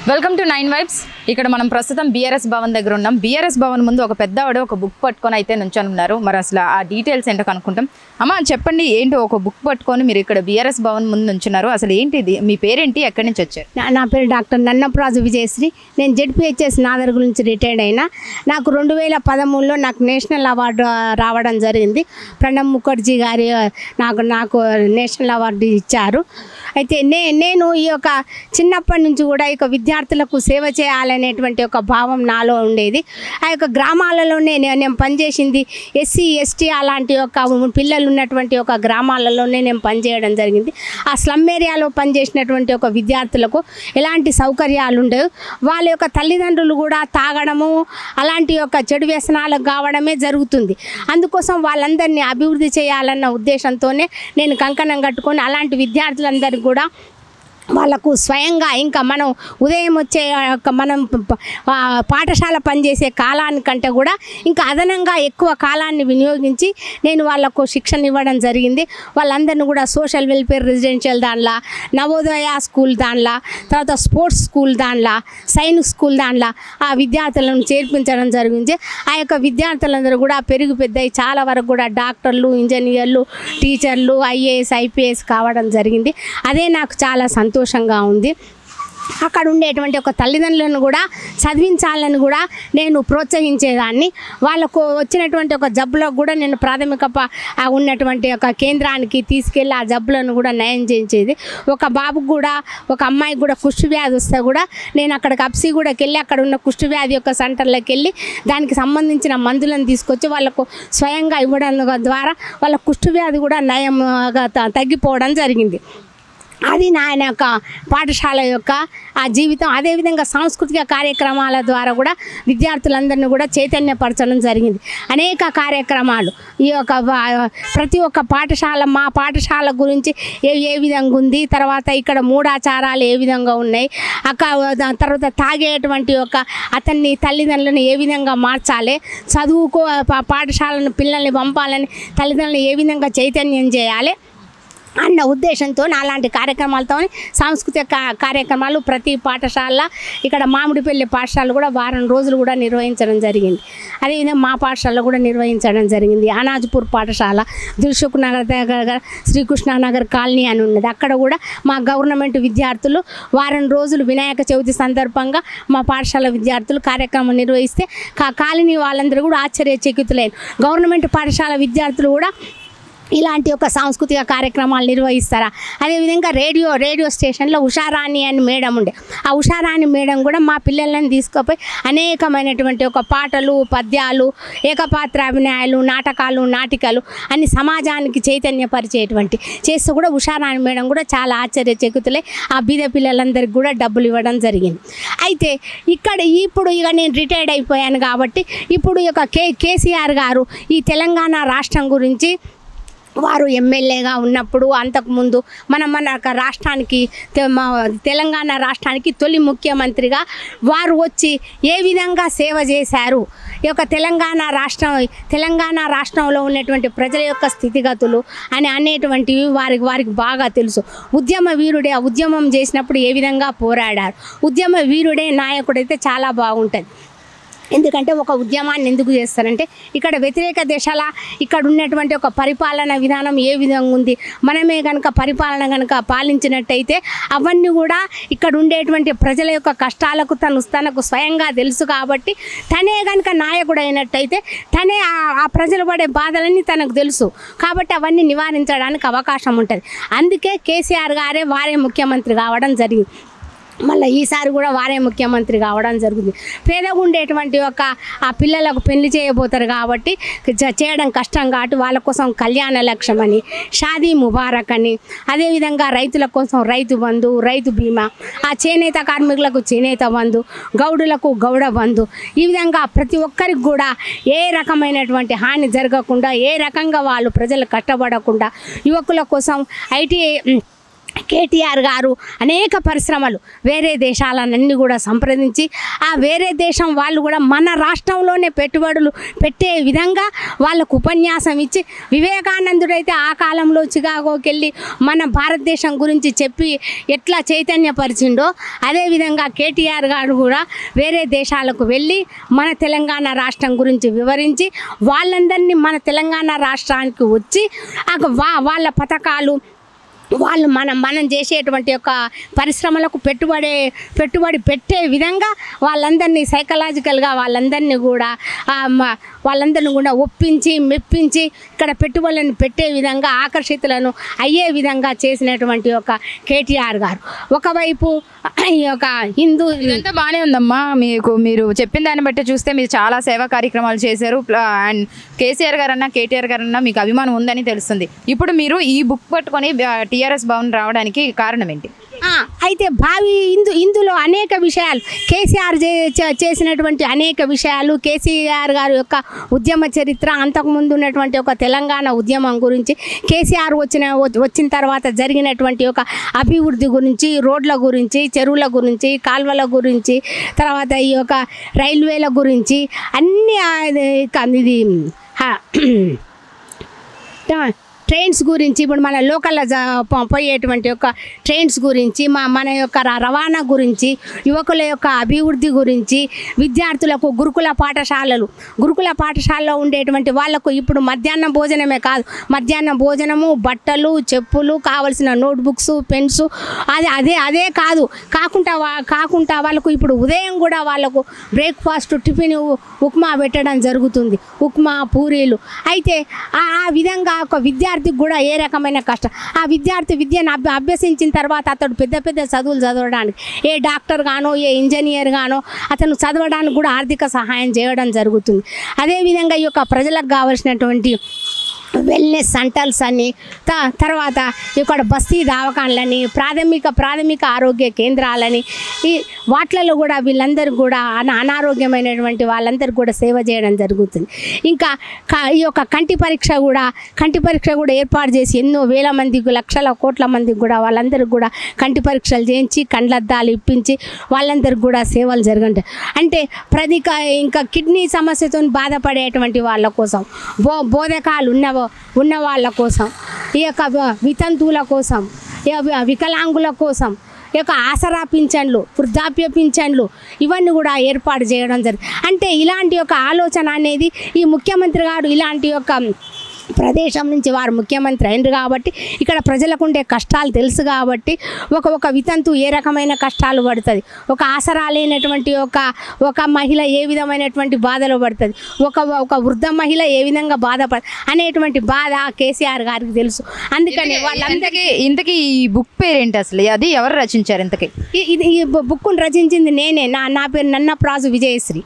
welcome to nine vibes ఇక్కడ మనం ప్రస్తుతం బీఆర్ఎస్ భవన్ దగ్గర ఉన్నాం బీఆర్ఎస్ భవన్ ముందు ఒక పెద్దవాడు ఒక బుక్ పట్టుకొని అయితే నుంచొని ఉన్నారు మరి అసలు ఆ డీటెయిల్స్ ఏంటో కనుక్కుంటాం అమ్మ చెప్పండి ఏంటి ఒక బుక్ పట్టుకొని మీరు ఇక్కడ బీఆర్ఎస్ భవన్ ముందు నుంచున్నారు అసలు ఏంటి ఇది మీ పేరేంటి ఎక్కడి నుంచి వచ్చారు నా నా పేరు డాక్టర్ నన్నప్రాజు విజయశ్రీ నేను జెడ్పిహెచ్ఎస్ నాదర్ గురించి రిటైర్డ్ అయినా నాకు రెండు వేల పదమూడులో నాకు నేషనల్ అవార్డు ఆ, రావడం జరిగింది ప్రణబ్ ముఖర్జీ గారి ఆ, నాకు నాకు నేషనల్ అవార్డు ఇచ్చారు అయితే నే నేను ఈ యొక్క చిన్నప్పటి నుంచి కూడా ఈ యొక్క విద్యార్థులకు సేవ చేయాలనేటువంటి ఒక భావం నాలో ఉండేది ఆ యొక్క గ్రామాలలోనే నేను నేను పనిచేసింది ఎస్సీ ఎస్టీ అలాంటి యొక్క పిల్లలు ఉన్నటువంటి ఒక గ్రామాలలోనే నేను పనిచేయడం జరిగింది ఆ స్లమ్ ఏరియాలో పనిచేసినటువంటి ఒక విద్యార్థులకు ఎలాంటి సౌకర్యాలు ఉండవు వాళ్ళ యొక్క తల్లిదండ్రులు కూడా తాగడము అలాంటి యొక్క చెడు వ్యసనాలకు కావడమే జరుగుతుంది అందుకోసం వాళ్ళందరినీ అభివృద్ధి చేయాలన్న ఉద్దేశంతోనే నేను కంకణం కట్టుకొని అలాంటి విద్యార్థులందరికీ కూడా వాళ్ళకు స్వయంగా ఇంకా మనం ఉదయం వచ్చే ఆ యొక్క మనం ప- ప- ఆ పాఠశాల పనిచేసే కాలానికంటే కూడా ఇంకా అదనంగా ఎక్కువ కాలాన్ని వినియోగించి నేను వాళ్ళకు శిక్షణ ఇవ్వడం జరిగింది వాళ్ళందరినీ కూడా సోషల్ వెల్ఫేర్ రెసిడెన్షియల్ దానిలో నవోదయ స్కూల్ దానిలో తర్వాత స్పోర్ట్స్ స్కూల్ దానిలో సైనిక్ స్కూల్ దానిలో ఆ విద్యార్థులను చేర్పించడం జరిగింది ఆ యొక్క విద్యార్థులందరూ కూడా పెరుగు పెద్దయి చాలా వరకు కూడా డాక్టర్లు ఇంజనీర్లు టీచర్లు ఐఏఎస్ ఐపీఎస్ కావడం జరిగింది అదే నాకు చాలా సంతోషంగా ఉంది అక్కడ ఉండేటువంటి ఒక తల్లిదండ్రులను కూడా చదివించాలని కూడా నేను ప్రోత్సహించేదాన్ని వాళ్ళకు వచ్చినటువంటి ఒక జబ్బులకు కూడా నేను ప్రాథమిక ప- ఆ ఉన్నటువంటి ఒక కేంద్రానికి తీసుకెళ్ళి ఆ జబ్బులను కూడా నయం చేయించేది ఒక బాబుకు కూడా ఒక అమ్మాయికి కూడా కుష్టి వ్యాధి వస్తే కూడా నేను అక్కడికి అప్సి కూడా వెళ్ళి అక్కడ ఉన్న కుష్టి వ్యాధి యొక్క సెంటర్లోకి వెళ్ళి దానికి సంబంధించిన మందులను తీసుకొచ్చి వాళ్ళకు స్వయంగా ఇవ్వడం ద్వారా వాళ్ళ కుష్టి వ్యాధి కూడా నయంగా త- తగ్గిపోవడం జరిగింది అది నా ఆయన యొక్క పాఠశాల యొక్క ఆ జీవితం అదేవిధంగా సాంస్కృతిక కార్యక్రమాల ద్వారా కూడా విద్యార్థులందరినీ కూడా చైతన్యపరచడం జరిగింది అనేక కార్యక్రమాలు ఈ యొక్క వా- ప్రతి ఒక్క పాఠశాల మా పాఠశాల గురించి ఏ ఏ విధంగా ఉంది తర్వాత ఇక్కడ మూఢాచారాలు ఏ విధంగా ఉన్నాయి అక్క దాని తర్వాత తాగేటువంటి ఒక అతన్ని తల్లిదండ్రులను ఏ విధంగా మార్చాలి చదువుకో పా- పాఠశాలను పిల్లల్ని పంపాలని తల్లిదండ్రులు ఏ విధంగా చైతన్యం చేయాలి అన్న ఉద్దేశంతో అలాంటి కార్యక్రమాలతో సాంస్కృతిక కా- కార్యక్రమాలు ప్రతి పాఠశాల ఇక్కడ మామిడిపల్లి పాఠశాల కూడా వారం రోజులు కూడా నిర్వహించడం జరిగింది అదేవిధంగా మా పాఠశాలలో కూడా నిర్వహించడం జరిగింది అనాజ్పూర్ పాఠశాల దిల్సుఖ్ నగర్ దగ్గర శ్రీకృష్ణ నగర్ కాలనీ అని ఉన్నది అక్కడ కూడా మా గవర్నమెంట్ విద్యార్థులు వారం రోజులు వినాయక చవితి సందర్భంగా మా పాఠశాల విద్యార్థులు కార్యక్రమం నిర్వహిస్తే కా కాలనీ వాళ్ళందరూ కూడా ఆశ్చర్యచకితులైన గవర్నమెంట్ పాఠశాల విద్యార్థులు కూడా ఇలాంటి ఒక సాంస్కృతిక కార్యక్రమాలు నిర్వహిస్తారా అదేవిధంగా రేడియో రేడియో స్టేషన్లో ఉషారాణి అని మేడం ఉండే ఆ ఉషారాణి మేడం కూడా మా పిల్లలను తీసుకుపోయి అనేకమైనటువంటి ఒక పాటలు పద్యాలు ఏకపాత్ర అభినయాలు నాటకాలు నాటికలు అన్ని సమాజానికి చైతన్యపరిచేటువంటి చేస్తూ కూడా ఉషారాణి మేడం కూడా చాలా ఆశ్చర్యచకితులే ఆ బీద పిల్లలందరికీ కూడా డబ్బులు ఇవ్వడం జరిగింది అయితే ఇక్కడ ఇప్పుడు ఇక నేను రిటైర్డ్ అయిపోయాను కాబట్టి ఇప్పుడు ఈ యొక్క కే కేసీఆర్ గారు ఈ తెలంగాణ రాష్ట్రం గురించి వారు ఎమ్మెల్యేగా ఉన్నప్పుడు అంతకుముందు మన మన యొక్క రాష్ట్రానికి తె- మా తెలంగాణ రాష్ట్రానికి తొలి ముఖ్యమంత్రిగా వారు వచ్చి ఏ విధంగా సేవ చేశారు ఈ యొక్క తెలంగాణ రాష్ట్రం తెలంగాణ రాష్ట్రంలో ఉన్నటువంటి ప్రజల యొక్క స్థితిగతులు అని అనేటువంటివి వారికి వారికి బాగా తెలుసు ఉద్యమ వీరుడే ఆ ఉద్యమం చేసినప్పుడు ఏ విధంగా పోరాడారు ఉద్యమ వీరుడే నాయకుడైతే చాలా బాగుంటుంది ఎందుకంటే ఒక ఉద్యమాన్ని ఎందుకు చేస్తారంటే ఇక్కడ వ్యతిరేక దేశాల ఇక్కడ ఉన్నటువంటి ఒక పరిపాలన విధానం ఏ విధంగా ఉంది మనమే కనుక పరిపాలన కనుక పాలించినట్టయితే అవన్నీ కూడా ఇక్కడ ఉండేటువంటి ప్రజల యొక్క కష్టాలకు తను తనకు స్వయంగా తెలుసు కాబట్టి తనే కనుక నాయకుడు అయినట్టయితే తనే ఆ- ఆ ప్రజలు పడే బాధలన్నీ తనకు తెలుసు కాబట్టి అవన్నీ నివారించడానికి అవకాశం ఉంటుంది అందుకే కేసీఆర్ గారే వారే ముఖ్యమంత్రి కావడం జరిగింది మళ్ళీ ఈసారి కూడా వారే ముఖ్యమంత్రి కావడం జరుగుతుంది పేదగా ఉండేటువంటి ఒక ఆ పిల్లలకు పెళ్లి చేయబోతారు కాబట్టి చ- చేయడం కష్టం కాబట్టి వాళ్ళ కోసం కళ్యాణ లక్ష్యం అని షాదీ ముబారక్ అని అదేవిధంగా రైతుల కోసం రైతు బంధు రైతు బీమా ఆ చేనేత కార్మికులకు చేనేత బంధు గౌడులకు గౌడ బంధు ఈ విధంగా ప్రతి ఒక్కరికి కూడా ఏ రకమైనటువంటి హాని జరగకుండా ఏ రకంగా వాళ్ళు ప్రజలు కష్టపడకుండా యువకుల కోసం ఐటీ కేటీఆర్ గారు అనేక పరిశ్రమలు వేరే దేశాలన్నీ కూడా సంప్రదించి ఆ వేరే దేశం వాళ్ళు కూడా మన రాష్ట్రంలోనే పెట్టుబడులు పెట్టే విధంగా వాళ్ళకు ఉపన్యాసం ఇచ్చి వివేకానందుడైతే ఆ కాలంలో చికాగోకి వెళ్ళి మన భారతదేశం గురించి చెప్పి ఎట్లా చైతన్యపరిచిండో అదేవిధంగా కేటీఆర్ గారు కూడా వేరే దేశాలకు వెళ్ళి మన తెలంగాణ రాష్ట్రం గురించి వివరించి వాళ్ళందరినీ మన తెలంగాణ రాష్ట్రానికి వచ్చి ఆ వా వాళ్ళ పథకాలు వాళ్ళు మనం మనం చేసేటువంటి యొక్క పరిశ్రమలకు పెట్టుబడి పెట్టుబడి పెట్టే విధంగా వాళ్ళందరినీ సైకలాజికల్గా వాళ్ళందరినీ కూడా ఆ, మ- వాళ్ళందరినీ కూడా ఒప్పించి మెప్పించి ఇక్కడ పెట్టుబడులను పెట్టే విధంగా ఆకర్షితులను అయ్యే విధంగా చేసినటువంటి ఒక కేటీఆర్ గారు ఒకవైపు ఈ యొక్క హిందూ ఇదంతా బాగానే ఉందమ్మా మీకు మీరు చెప్పిన దాన్ని బట్టి చూస్తే మీరు చాలా సేవా కార్యక్రమాలు చేశారు ప్ల- అండ్ కేసీఆర్ గారన్నా కేటీఆర్ గారన్నా మీకు అభిమానం ఉందని తెలుస్తుంది ఇప్పుడు మీరు ఈ బుక్ పట్టుకొని టీఆర్ఎస్ భవన్ రావడానికి కారణం ఏంటి ఆ, అయితే భావి ఇందు ఇందులో అనేక విషయాలు కేసీఆర్ చే- చే- చేసినటువంటి అనేక విషయాలు కేసీఆర్ గారి యొక్క ఉద్యమ చరిత్ర అంతకుముందు ఉన్నటువంటి ఒక తెలంగాణ ఉద్యమం గురించి కేసీఆర్ వచ్చిన వ- వచ్చిన తర్వాత జరిగినటువంటి ఒక అభివృద్ధి గురించి రోడ్ల గురించి చెరువుల గురించి కాల్వల గురించి తర్వాత ఈ యొక్క రైల్వేల గురించి అన్ని ఆ, ఇది క- ఇది హా, ఆ, ట్రైన్స్ గురించి ఇప్పుడు మన లోకల్ పోయేటువంటి యొక్క ట్రైన్స్ గురించి మా మన యొక్క ర- రవాణా గురించి యువకుల యొక్క అభివృద్ధి గురించి విద్యార్థులకు గురుకుల పాఠశాలలు గురుకుల పాఠశాలలో ఉండేటువంటి వాళ్ళకు ఇప్పుడు మధ్యాహ్నం భోజనమే కాదు మధ్యాహ్నం భోజనము బట్టలు చెప్పులు కావలసిన నోట్బుక్స్ పెన్స్ అది అదే అదే కాదు కాకుండా వా- కాకుండా వాళ్ళకు ఇప్పుడు ఉదయం కూడా వాళ్ళకు బ్రేక్ఫాస్ట్ టిఫిన్ ఉ- ఉప్మా పెట్టడం జరుగుతుంది ఉప్మా పూరీలు అయితే ఆ ఆ విధంగా ఒక విద్యార్థికి కూడా ఏ రకమైన కష్టం ఆ విద్యార్థి విద్యను అభ్య అభ్యసించిన తర్వాత అతడు పెద్ద పెద్ద చదువులు చదవడానికి ఏ డాక్టర్ గానో ఏ ఇంజనీర్ గానో అతను చదవడానికి కూడా ఆర్థిక సహాయం చేయడం జరుగుతుంది అదేవిధంగా ఈ యొక్క ప్రజలకు కావలసినటువంటి వెల్నెస్ సెంటర్స్ అని త- తర్వాత ఇక్కడ బస్తీ దవాఖానలని ప్రాథమిక ప్రాథమిక ఆరోగ్య కేంద్రాలని ఈ వాటిలలో కూడా వీళ్ళందరూ కూడా అన అనారోగ్యమైనటువంటి వాళ్ళందరికీ కూడా సేవ చేయడం జరుగుతుంది ఇంకా క- ఈ యొక్క కంటి పరీక్ష కూడా కంటి పరీక్ష కూడా ఏర్పాటు చేసి ఎన్నో వేల మందికి లక్షల కోట్ల మందికి కూడా వాళ్ళందరికీ కూడా కంటి పరీక్షలు చేయించి కండ్లద్దాలు ఇప్పించి వాళ్ళందరికీ కూడా సేవలు జరగంటాయి అంటే ప్రతి క- ఇంకా కిడ్నీ సమస్యతో బాధపడేటువంటి వాళ్ళ కోసం బో బోధకాలు ఉన్న ఉన్న వాళ్ళ కోసం ఈ యొక్క వ- వితంతువుల కోసం ఈ యొక్క వికలాంగుల కోసం ఈ యొక్క ఆసరా పింఛన్లు వృద్ధాప్య పింఛన్లు ఇవన్నీ కూడా ఏర్పాటు చేయడం జరిగింది అంటే ఇలాంటి యొక్క ఆలోచన అనేది ఈ ముఖ్యమంత్రి గారు ఇలాంటి యొక్క ప్రదేశం నుంచి వారు ముఖ్యమంత్రి అయినరు కాబట్టి ఇక్కడ ప్రజలకు ఉండే కష్టాలు తెలుసు కాబట్టి ఒక ఒక వితంతు ఏ రకమైన కష్టాలు పడుతుంది ఒక ఆసరా లేనటువంటి ఒక ఒక మహిళ ఏ విధమైనటువంటి బాధలు పడుతుంది ఒక ఒక వృద్ధ మహిళ ఏ విధంగా బాధపడ అనేటువంటి బాధ కేసీఆర్ గారికి తెలుసు అందుకని వాళ్ళందరికీ ఇంతకీ ఇంతకీ ఈ బుక్ పేరేంటి అసలు అది ఎవరు రచించారు ఇంతకీ ఈ- ఇది ఈ బు- బుక్కును రచించింది నేనే నా నా పేరు నన్నప్రాజు విజయశ్రీ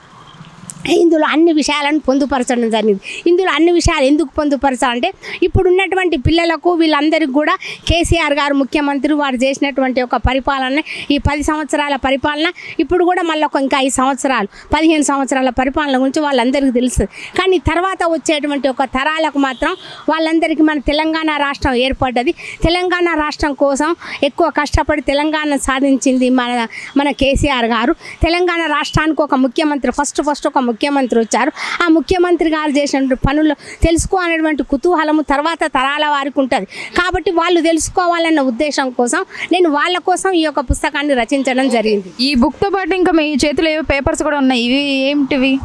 ఇందులో అన్ని విషయాలను పొందుపరచడం జరిగింది ఇందులో అన్ని విషయాలు ఎందుకు పొందుపరచాలంటే ఇప్పుడు ఉన్నటువంటి పిల్లలకు వీళ్ళందరికీ కూడా కేసీఆర్ గారు ముఖ్యమంత్రి వారు చేసినటువంటి ఒక పరిపాలన ఈ పది సంవత్సరాల పరిపాలన ఇప్పుడు కూడా మళ్ళీ ఒక ఇంకా ఐదు సంవత్సరాలు పదిహేను సంవత్సరాల పరిపాలన గురించి వాళ్ళందరికీ తెలుస్తుంది కానీ తర్వాత వచ్చేటువంటి ఒక తరాలకు మాత్రం వాళ్ళందరికీ మన తెలంగాణ రాష్ట్రం ఏర్పడ్డది తెలంగాణ రాష్ట్రం కోసం ఎక్కువ కష్టపడి తెలంగాణ సాధించింది మన మన కేసీఆర్ గారు తెలంగాణ రాష్ట్రానికి ఒక ముఖ్యమంత్రి ఫస్ట్ ఫస్ట్ ఒక ముఖ్యమంత్రి వచ్చారు ఆ ముఖ్యమంత్రి గారు చేసినటువంటి పనులు తెలుసుకోవాలనేటువంటి కుతూహలము తర్వాత తరాల వారికి ఉంటుంది కాబట్టి వాళ్ళు తెలుసుకోవాలన్న ఉద్దేశం కోసం నేను వాళ్ళ కోసం ఈ యొక్క పుస్తకాన్ని రచించడం జరిగింది ఈ బుక్తో పాటు ఇంకా మీ చేతిలో ఏవో పేపర్స్ కూడా ఉన్నాయి ఇవి ఏమిటివి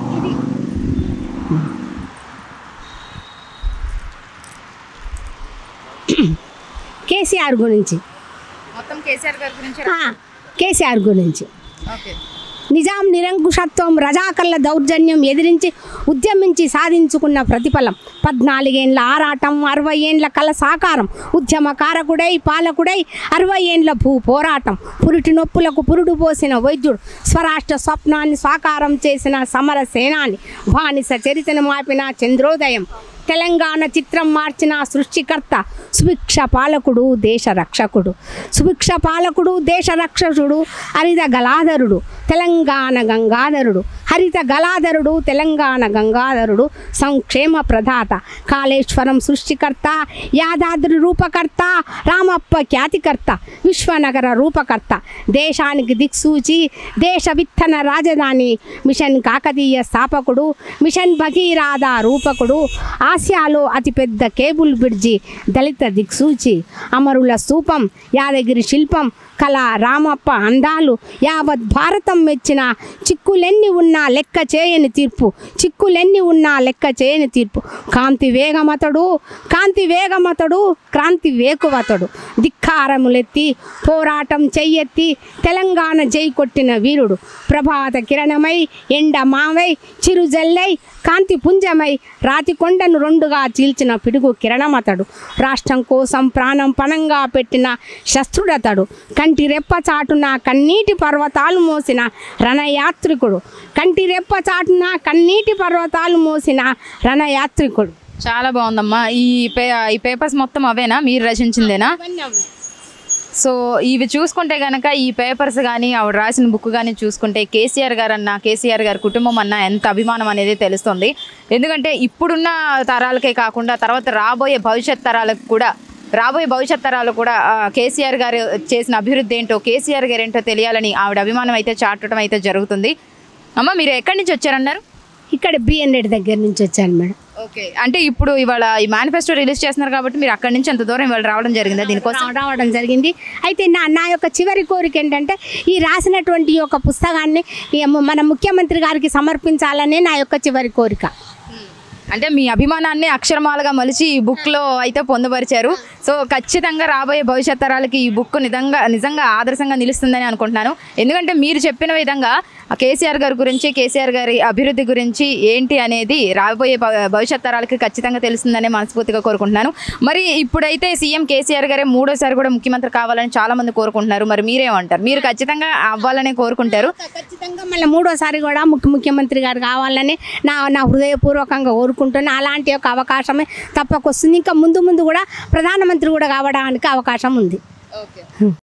కేసీఆర్ గురించి మొత్తం కేసీఆర్ గారి గురించి ఆ, కేసీఆర్ గురించి ఓకే నిజాం నిరంకుశత్వం రజాకళ్ళ దౌర్జన్యం ఎదిరించి ఉద్యమించి సాధించుకున్న ప్రతిఫలం పద్నాలుగేండ్ల ఆరాటం అరవై ఏండ్ల కల సాకారం ఉద్యమకారకుడై పాలకుడై అరవై ఏండ్ల భూ పోరాటం పురిటి నొప్పులకు పురుడు పోసిన వైద్యుడు స్వరాష్ట్ర స్వప్నాన్ని సాకారం చేసిన సమర సేనాని బానిస చరితను మాపిన చంద్రోదయం తెలంగాణ చిత్రం మార్చిన సృష్టికర్త సుభిక్ష పాలకుడు దేశ రక్షకుడు సుభిక్ష పాలకుడు దేశ రక్షకుడు హరిత గలాధరుడు తెలంగాణ గంగాధరుడు హరిత గలాధరుడు తెలంగాణ గంగాధరుడు సంక్షేమ ప్రదాత కాళేశ్వరం సృష్టికర్త యాదాద్రి రూపకర్త రామప్ప ఖ్యాతికర్త విశ్వనగర రూపకర్త దేశానికి దిక్సూచి దేశ విత్తన రాజధాని మిషన్ కాకతీయ స్థాపకుడు మిషన్ భగీరాధ రూపకుడు ఆసియాలో అతిపెద్ద కేబుల్ బ్రిడ్జి దళిత దిక్సూచి అమరుల స్తూపం యాదగిరి శిల్పం కళ రామప్ప అందాలు యావత్ భారతం మెచ్చిన చిక్కులెన్ని ఉన్నా లెక్క చేయని తీర్పు చిక్కులెన్ని ఉన్నా లెక్క చేయని తీర్పు కాంతి వేగమతడు కాంతి వేగమతడు క్రాంతి వేకువతడు ధిక్కారములెత్తి పోరాటం చెయ్యెత్తి తెలంగాణ జై కొట్టిన వీరుడు ప్రభాత కిరణమై ఎండ మావై చిరుజల్లై కాంతి పుంజమై రాతి కొండను రెండుగా చీల్చిన పిడుగు కిరణమతడు రాష్ట్రం కోసం ప్రాణం పణంగా పెట్టిన శస్త్రుడతడు కంటి రెప్ప చాటున కన్నీటి పర్వతాలు మోసిన రణయాత్రికుడు కంటి రెప్ప చాటున కన్నీటి పర్వతాలు మోసిన రణయాత్రికుడు చాలా బాగుందమ్మా ఈ పే ఈ పేపర్స్ మొత్తం అవేనా మీరు రచించిందేనా సో ఇవి చూసుకుంటే కనుక ఈ పేపర్స్ కానీ ఆవిడ రాసిన బుక్ కానీ చూసుకుంటే కేసీఆర్ గారు అన్న కేసీఆర్ గారి కుటుంబం అన్న ఎంత అభిమానం అనేది తెలుస్తుంది ఎందుకంటే ఇప్పుడున్న తరాలకే కాకుండా తర్వాత రాబోయే భవిష్యత్ తరాలకు కూడా రాబోయే భవిష్యత్ తరాలు కూడా ఆ, కేసీఆర్ గారు చేసిన అభివృద్ధి ఏంటో కేసీఆర్ గారు ఏంటో తెలియాలని ఆవిడ అభిమానం అయితే చాటడం అయితే జరుగుతుంది అమ్మ మీరు ఎక్కడి నుంచి వచ్చారన్నారు ఇక్కడ బిఎన్ రెడ్డి దగ్గర నుంచి వచ్చాను మేడం ఓకే అంటే ఇప్పుడు ఇవాళ ఈ మేనిఫెస్టో రిలీజ్ చేస్తున్నారు కాబట్టి మీరు అక్కడి నుంచి అంత దూరం ఇవాళ రావడం జరిగిందా దీనికోసం రా- రావడం జరిగింది అయితే నా నా యొక్క చివరి కోరిక ఏంటంటే ఈ రాసినటువంటి ఈ యొక్క పుస్తకాన్ని ఈ మ- మన ముఖ్యమంత్రి గారికి సమర్పించాలనే నా యొక్క చివరి కోరిక అంటే మీ అభిమానాన్ని అక్షరమాలుగా మలిచి ఈ బుక్లో అయితే పొందుపరిచారు సో ఖచ్చితంగా రాబోయే భవిష్యత్ తరాలకి ఈ బుక్ నిజంగా నిజంగా ఆదర్శంగా నిలుస్తుందని అనుకుంటున్నాను ఎందుకంటే మీరు చెప్పిన విధంగా ఆ కేసీఆర్ గారి గురించి కేసీఆర్ గారి అభివృద్ధి గురించి ఏంటి అనేది రాబోయే భ- భవిష్యత్ తరాలకి ఖచ్చితంగా తెలుస్తుందని మనస్ఫూర్తిగా కోరుకుంటున్నాను మరి ఇప్పుడైతే సీఎం కేసీఆర్ గారే మూడోసారి కూడా ముఖ్యమంత్రి కావాలని చాలా మంది కోరుకుంటున్నారు మరి మీరేమంటారు మీరు ఖచ్చితంగా అవ్వాలని కోరుకుంటారు ఖచ్చితంగా మళ్ళీ మూడోసారి కూడా ముఖ్య ముఖ్యమంత్రి గారు కావాలని నా నా హృదయపూర్వకంగా కోరుకుంటున్నా అలాంటి యొక్క అవకాశమే తప్పకొస్తుంది ఇంకా ముందు ముందు కూడా ప్రధానమంత్రి కూడా కావడానికి అవకాశం ఉంది ఓకే